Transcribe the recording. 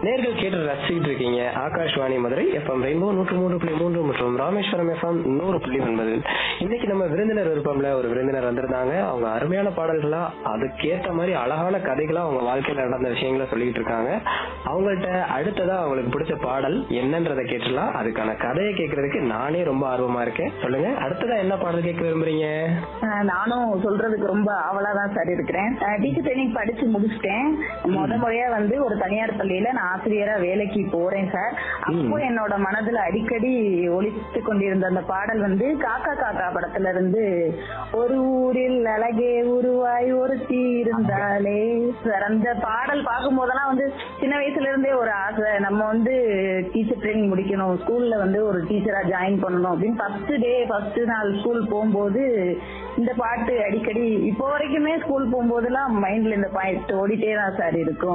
நேர்கள் கேட்டு ரசிச்சுட்டு இருக்கீங்க ஆகாஷ்வாணி மதுரை எஃப்எம் ரெயின்போ நூற்று மூன்று புள்ளி மூன்று மற்றும் ராமேஸ்வரம் எஃப்எம் நூறு புள்ளி ஒன்பது இன்னைக்கு நம்ம விருந்தினர் விருப்பம்ல ஒரு விருந்தினர் வந்திருந்தாங்க அவங்க அருமையான பாடல்களா அதுக்கேத்த மாதிரி அழகான கதைகளா அவங்க வாழ்க்கையில நடந்த விஷயங்களை சொல்லிட்டு இருக்காங்க அவங்கள்ட்ட அடுத்ததா அவங்களுக்கு பிடிச்ச பாடல் என்னன்றதை கேட்டுலாம் அதுக்கான கதையை கேட்கறதுக்கு நானே ரொம்ப ஆர்வமா இருக்கேன் சொல்லுங்க அடுத்ததா என்ன பாடல் கேட்க விரும்புறீங்க ஆஹ் நானும் சொல்றதுக்கு ரொம்ப ஆவலா தான் சார் இருக்கிறேன் டீச்சர் ட்ரைனிங் படிச்சு முடிச்சிட்டேன் முத முறையா வந்து ஒரு தனியார் பள்ளியில நான் ஆசிரியரா வேலைக்கு போறேன் சார் அப்போ என்னோட மனதுல அடிக்கடி ஒலித்து கொண்டிருந்த அந்த பாடல் வந்து காக்கா காக்கா படத்துல இருந்து ஒரு ஊரில் அழகே உருவாய் ஒருத்தி இருந்தாலே சார் அந்த பாடல் பார்க்கும் போதெல்லாம் வந்து சின்ன வயசுல இருந்தே ஒரு ஆசை நம்ம வந்து டீச்சர் ட்ரைனிங் முடிக்கணும் ஸ்கூல்ல வந்து ஒரு டீச்சரா ஜாயின் பண்ணணும் அப்படின்னு ஃபர்ஸ்ட் டே ஃபர்ஸ்ட் நாள் ஸ்கூல் போகும்போது இந்த பாட்டு அடிக்கடி இப்போ வரைக்குமே ஸ்கூல் போகும்போதெல்லாம் மைண்ட்ல இந்த பாட்டு ஓடிட்டே தான் சார் இருக்கும்